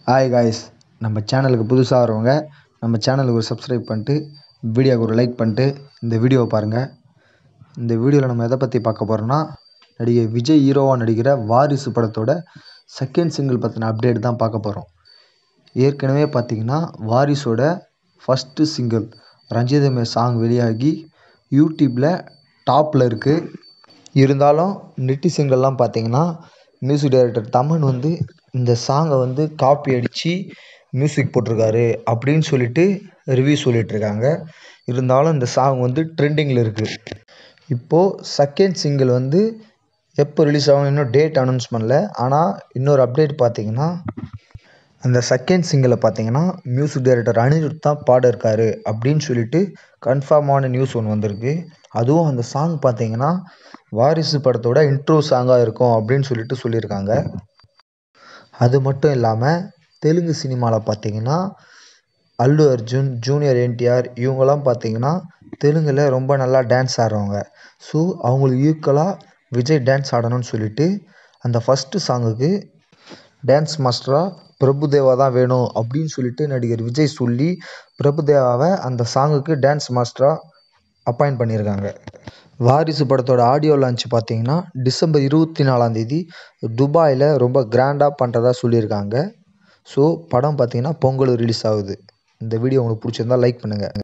hi guys நம்ம சேனலுக்கு புதுசாக வரவங்க நம்ம சேனலுக்கு ஒரு சப்ஸ்கிரைப் பண்ணிட்டு வீடியோவுக்கு ஒரு லைக் பண்ணிட்டு இந்த வீடியோவை பாருங்கள் இந்த வீடியோவில் நம்ம எதை பற்றி பார்க்க போகிறோம்னா நடிகர் விஜய் ஹீரோவாக நடிக்கிற வாரிசு படத்தோட செகண்ட் சிங்கிள் பற்றின அப்டேட் தான் பார்க்க போகிறோம் ஏற்கனவே பார்த்தீங்கன்னா வாரிசோட ஃபஸ்ட்டு சிங்கிள் ரஞ்சிதமே சாங் வெளியாகி யூடியூப்பில் டாப்பில் இருக்குது இருந்தாலும் நெட்டிசன்கள்லாம் பார்த்தீங்கன்னா மியூசிக் டைரக்டர் தமன் வந்து இந்த சாங்கை வந்து காப்பி அடித்து மியூசிக் போட்டிருக்காரு அப்படின்னு சொல்லிட்டு ரிவ்யூ சொல்லிகிட்ருக்காங்க இருந்தாலும் இந்த சாங் வந்து ட்ரெண்டிங்கில் இருக்குது இப்போது செகண்ட் சிங்கிள் வந்து எப்போ ரிலீஸ் ஆகும் இன்னும் டேட் அனௌன்ஸ் பண்ணல ஆனால் இன்னொரு அப்டேட் பார்த்தீங்கன்னா அந்த செகண்ட் சிங்கிளை பார்த்தீங்கன்னா மியூசிக் டைரக்டர் அனிருத் தான் பாட இருக்காரு அப்படின்னு சொல்லிட்டு கன்ஃபார்மான நியூஸ் ஒன்று வந்திருக்கு அதுவும் அந்த சாங் பார்த்தீங்கன்னா வாரிசு படத்தோட இன்ட்ரோ சாங்காக இருக்கும் அப்படின்னு சொல்லிட்டு சொல்லியிருக்காங்க அது மட்டும் இல்லாமல் தெலுங்கு சினிமாவில் பார்த்தீங்கன்னா அல்லு அர்ஜுன் ஜூனியர் என்டிஆர் இவங்கெல்லாம் பார்த்தீங்கன்னா தெலுங்கில் ரொம்ப நல்லா டான்ஸ் ஆடுறவங்க ஸோ அவங்களுக்கு ஈக்குவலாக விஜய் டான்ஸ் ஆடணும்னு சொல்லிட்டு அந்த ஃபஸ்ட்டு சாங்குக்கு டான்ஸ் மாஸ்டராக பிரபுதேவா தான் வேணும் அப்படின்னு சொல்லிட்டு நடிகர் விஜய் சொல்லி பிரபுதேவாவை அந்த சாங்குக்கு டான்ஸ் மாஸ்டராக அப்பாயிண்ட் பண்ணியிருக்காங்க வாரிசு படத்தோட ஆடியோ லான்ச் பார்த்தீங்கன்னா டிசம்பர் இருபத்தி நாலாந்தேதி துபாயில் ரொம்ப கிராண்டாக பண்ணுறதா சொல்லியிருக்காங்க ஸோ படம் பார்த்தீங்கன்னா பொங்கல் ரிலீஸ் ஆகுது இந்த வீடியோ உங்களுக்கு பிடிச்சிருந்தா லைக் பண்ணுங்கள்